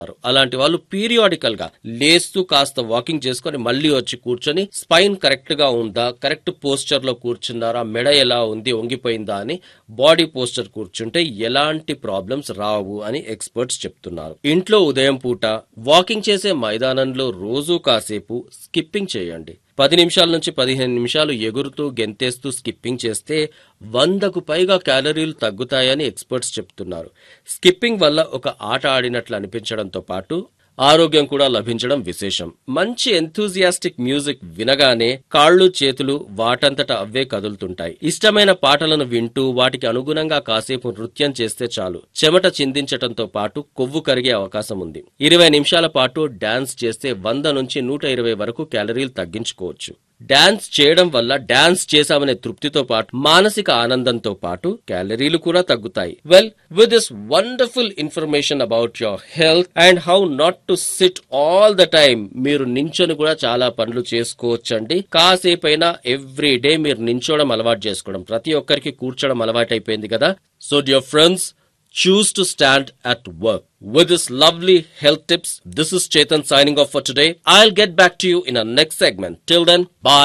అలాంటి వాళ్ళు పీరియాడికల్ గా లేస్తూ కాస్త వాకింగ్ చేసుకొని మళ్ళీ వచ్చి కూర్చొని స్పైన్ కరెక్ట్ గా ఉందా కరెక్ట్ పోస్చర్ లో కూర్చున్నారా మెడ ఎలా ఉంది వంగిపోయిందా అని బాడీ పోస్చర్ కూర్చుంటే ఎలాంటి ప్రాబ్లమ్స్ రావు అని ఎక్స్పర్ట్స్ చెప్తున్నారు ఇంట్లో ఉదయం పూట వాకింగ్ చేసే మైదానంలో రోజూ కాసేపు స్కిప్పింగ్ చేయండి పది నిమిషాల నుంచి పదిహేను నిమిషాలు ఎగురుతూ గెంతేస్తూ స్కిప్పింగ్ చేస్తే వందకు పైగా క్యాలరీలు తగ్గుతాయని ఎక్స్పర్ట్స్ చెప్తున్నారు స్కిప్పింగ్ వల్ల ఒక ఆట ఆడినట్లు అనిపించడంతో పాటు ఆరోగ్యం కూడా లభించడం విశేషం మంచి ఎంతూజియాస్టిక్ మ్యూజిక్ వినగానే కాళ్ళు చేతులు వాటంతట అవే కదులుతుంటాయి ఇష్టమైన పాటలను వింటూ వాటికి అనుగుణంగా కాసేపు నృత్యం చేస్తే చాలు చెమట చిందించటంతో పాటు కొవ్వు కరిగే అవకాశం ఉంది ఇరవై నిమిషాల పాటు డాన్స్ చేస్తే వంద నుంచి నూట ఇరవై వరకు క్యాలరీలు తగ్గించుకోవచ్చు డాన్స్ చేయడం వల్ల డాన్స్ చేశామనే తృప్తితో పాటు మానసిక ఆనందంతో పాటు క్యాలరీలు కూడా తగ్గుతాయి well with this wonderful information about your health and how not to sit all the time మీరు నించొని కూడా చాలా పనులు చేసుకోవచ్చండి కాసేపైనా ఎవ్రీ డే మీరు నించోవడం అలవాటు చేసుకోవడం ప్రతి ఒక్కరికి కూర్చోవడం అలవాటు అయిపోయింది కదా so dear friends choose to stand at work. With this lovely health tips, this is Chetan signing off for today. I'll get back to you in our next segment. Till then, bye.